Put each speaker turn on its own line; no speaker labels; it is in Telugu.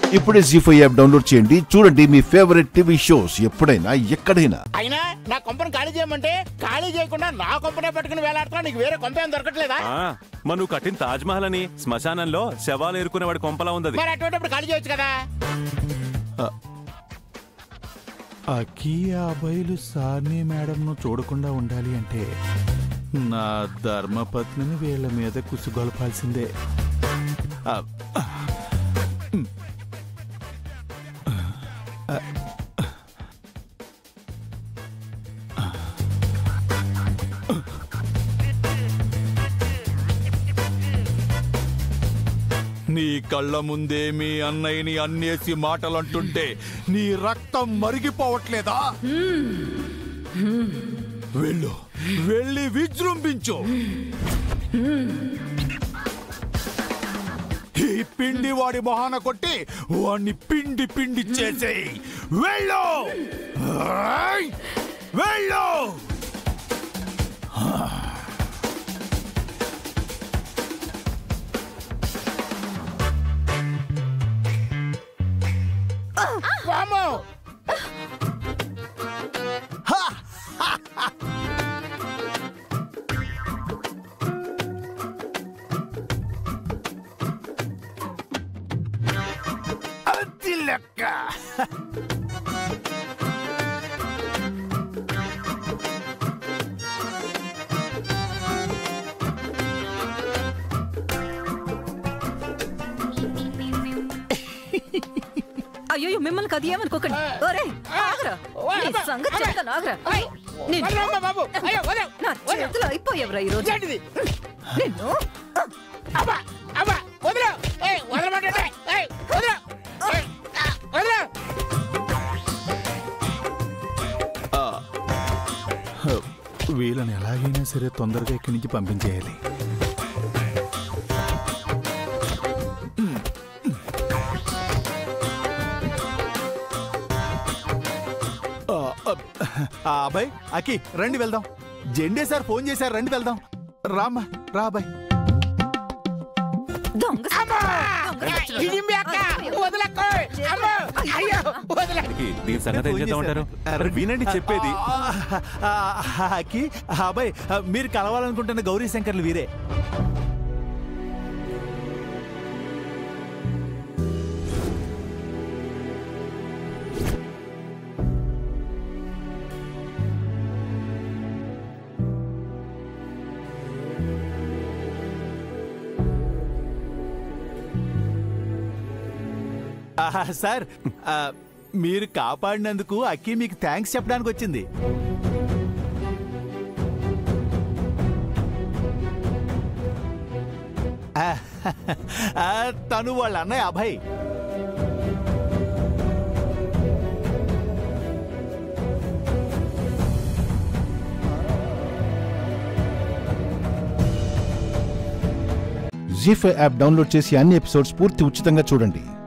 ఇప్పుడే జీ ఫైవ్ యాప్ డౌన్లోడ్ చేయండి చూడండి మీ ఫేవరెట్ టీవీ షోస్ ఎప్పుడైనా ఎక్కడైనా
అయినా నా కొంపను ఖాళీ చేయమంటే ఖాళీ చేయకుండా నా కొంపనే పట్టుకుని వేలాడుతున్నా నీకు వేరే కొంప ఏం దొరకట్లేదా
ఆ, మరి నువ్వు కట్టిన తాజ్ మహల్ అని శ్మశానంలో శవాలు ఏరుకునేవాడి కొంపలా ఉంది
మరి అటువంటిప్పుడు ఖాళీ చేయొచ్చు కదా
అకీ అబ్బాయిలు సార్ని మేడంను చూడకుండా ఉండాలి అంటే నా ధర్మపత్నిని వీళ్ళ మీద కుసుగొలపాల్సిందే ఆ, నీ కళ్ళ ముందే మీ అన్నయ్యని అన్నేసి మాటలంటుంటే నీ రక్తం మరిగిపోవట్లేదా వెళ్ళు వెళ్ళి విజృంభించు ఈ పిండి వాడి మొహాన కొట్టి వాణ్ణి పిండి పిండి చేసేయి వెళ్ళు ఆయ్! వెళ్ళు
వామ్మో!
అది లెక్క
అయ్యో మిమ్మల్ని కది ఏమనుకోకండి ఒరే ఆగరా నీ సంగతి చెప్తాను ఆగరా నిన్ను-
వదలమ్మా బాబు అయ్యో వదలు
నా
వదలు.
చేతులు అయిపోయావురా ఈరోజు
ఏంటిది
నిన్ను
అబ్బా అబ్బా వదలు ఏయ్ వదలమంటే ఏయ్ వదలు ఏయ్, ఆ, వదలు
వీళ్ళని ఎలాగైనా సరే తొందరగా ఇక్కడి నుంచి పంపించేయాలి ఆ, అబ్, ఆ, అబ్బాయ్ అకి రండి వెళ్దాం జెండే సార్ ఫోన్ చేశారు రండి వెళ్దాం రామ్మా రా అబ్బాయ్
దొంగ
ఇది మీ అక్క వదలక్కో అమ్మో అయ్యో వదల
దీనికి దీని సంగతి ఏం చేద్దామంటారు మరి వినండి చెప్పేది
ఆ, ఆ, ఆ, అకి ఆ, అబ్బాయ్ ఆ, మీరు కలవాలనుకుంటున్న గౌరీ శంకర్లు వీరే ఆహా, సార్ ఆ, మీరు కాపాడినందుకు అక్కి మీకు థ్యాంక్స్ చెప్పడానికి వచ్చింది ఆ, ఆ, తను వాళ్ళ అన్నయ్య Abhay
Zee five app download చేసి అన్ని ఎపిసోడ్స్ పూర్తి ఉచితంగా చూడండి